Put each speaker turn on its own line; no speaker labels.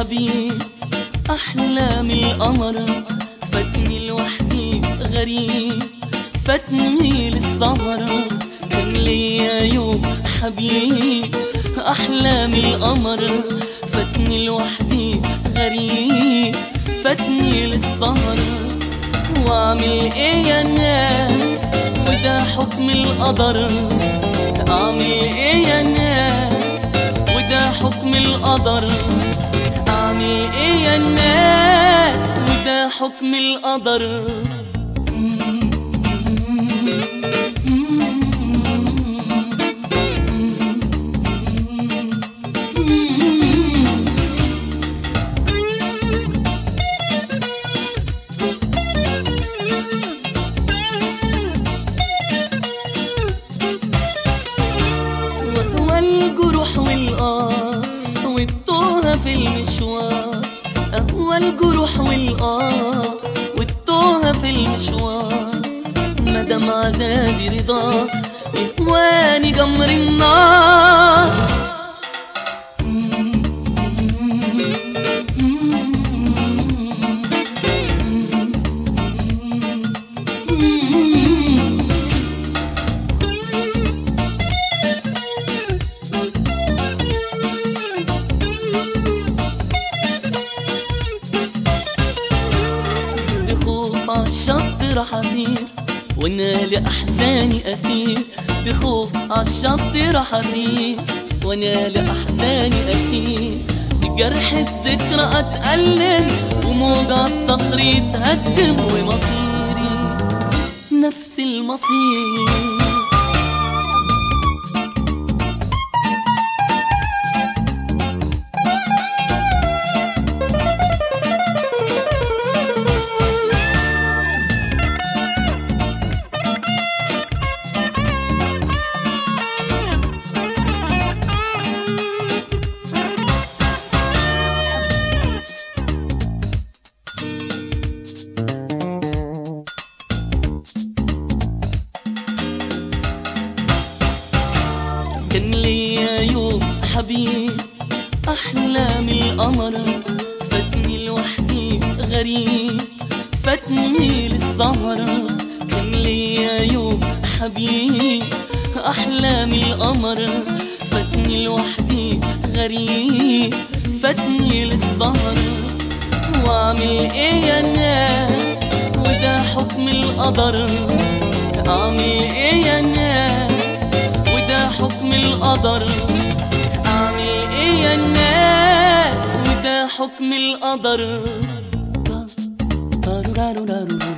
حبيب أحلامي القمر فاتني لوحدي غريب فاتني للسهر كان ليا يوم حبيب أحلامي القمر فاتني لوحدي غريب فاتني للسهر واعمل ايه يا ناس وده حكم القدر اعمل ايه يا ناس وده حكم القدر اعمل ايه يا ناس وده حكم القدر والجروح والآه والتوهة في المشوار أهوى الجروح والآه والتوهة في المشوار مدام عذابي رضا يهواني جمر النار بخوف عالشط راح اسير وانا لاحزاني اسير بخوف عالشط راح اسير وانا لاحزاني اسير جرح الذكرى اتألم وموجع الصخر يتهدم ومصيري نفس المصير كان ليا يوم حبيب أحلامي القمر فاتني لوحدي غريب فاتني للسهر كان ليا يوم حبيب أحلامي القمر فاتني لوحدي غريب فاتني للسهر واعمل ايه يا ناس وده حكم القدر اعمل ايه يا ناس وده حكم القدر اعمل ايه يا ناس وده حكم القدر